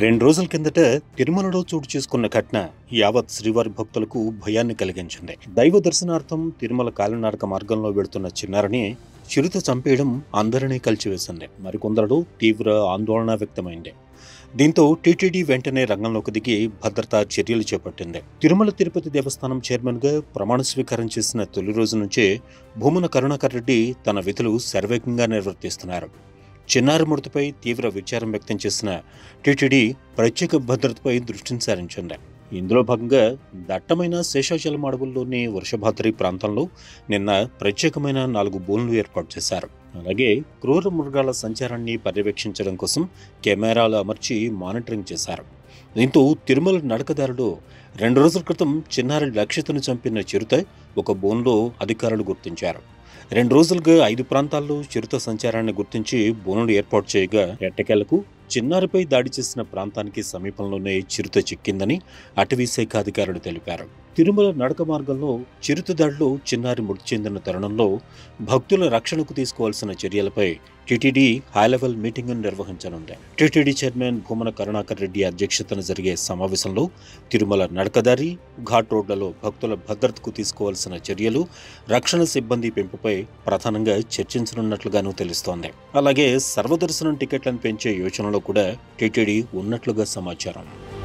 రెండు రోజుల కిందట తిరుమలలో చోటు చేసుకున్న ఘటన యావత్ శ్రీవారి భక్తులకు భయాన్ని కలిగించింది దైవ దర్శనార్థం తిరుమల కాలినాడక మార్గంలో వెళుతున్న చిన్నారిని చిరుత చంపేయడం అందరినీ కలిచివేసింది మరికొందరిలో తీవ్ర ఆందోళన వ్యక్తమైంది దీంతో టీటీడీ వెంటనే రంగంలోకి దిగి భద్రతా చర్యలు చేపట్టింది తిరుమల తిరుపతి దేవస్థానం చైర్మన్గా ప్రమాణ స్వీకారం చేసిన తొలి రోజు నుంచే భూమన కరుణాకర్ రెడ్డి తన విధులు శరవేగంగా నిర్వర్తిస్తున్నారు చిన్నారి మృతిపై తీవ్ర విచారం వ్యక్తం చేసిన టీటీడీ ప్రత్యేక భద్రతపై దృష్టిని సారించింది ఇందులో భాగంగా దట్టమైన శేషాచలం అడవుల్లోని వర్షభాద్రి ప్రాంతంలో నిన్న ప్రత్యేకమైన నాలుగు బోన్లు ఏర్పాటు చేశారు అలాగే క్రూర మృగాల సంచారాన్ని పర్యవేక్షించడం కోసం కెమెరాలు అమర్చి మానిటరింగ్ చేశారు దీంతో తిరుమల నడకదారుడు రెండు రోజుల క్రితం చిన్నారి లక్షితను చంపిన చిరుత ఒక బోన్లో అధికారులు గుర్తించారు రెండు రోజులుగా ఐదు ప్రాంతాల్లో చిరుత సంచారాన్ని గుర్తించి బోనులు ఏర్పాటు చేయగా ఎట్టకేలకు చిన్నారిపై దాడి చేసిన ప్రాంతానికి సమీపంలోనే చిరుత చిక్కిందని అటవీ శాఖ అధికారులు తెలిపారు తిరుమల నడక మార్గంలో చిరుత దాడిలో చిన్నారి మృతి చెందిన తరుణంలో భక్తుల రక్షణకు తీసుకోవాల్సిన చర్యలపై టీటీడీ హై లెవెల్ మీటింగ్ నిర్వహించనుంది టీటీడీ చైర్మన్ భూమన కరుణాకర్ రెడ్డి అధ్యక్షతన జరిగే సమావేశంలో తిరుమల నడకదారి ఘాట్ రోడ్లలో భక్తుల భద్రతకు తీసుకోవాల్సిన చర్యలు రక్షణ సిబ్బంది పెంపుపై ప్రధానంగా చర్చించనున్నట్లుగానూ తెలుస్తోంది అలాగే సర్వదర్శనం టికెట్లను పెంచే యోచనలో కూడా టీటీడీ ఉన్నట్లుగా సమాచారం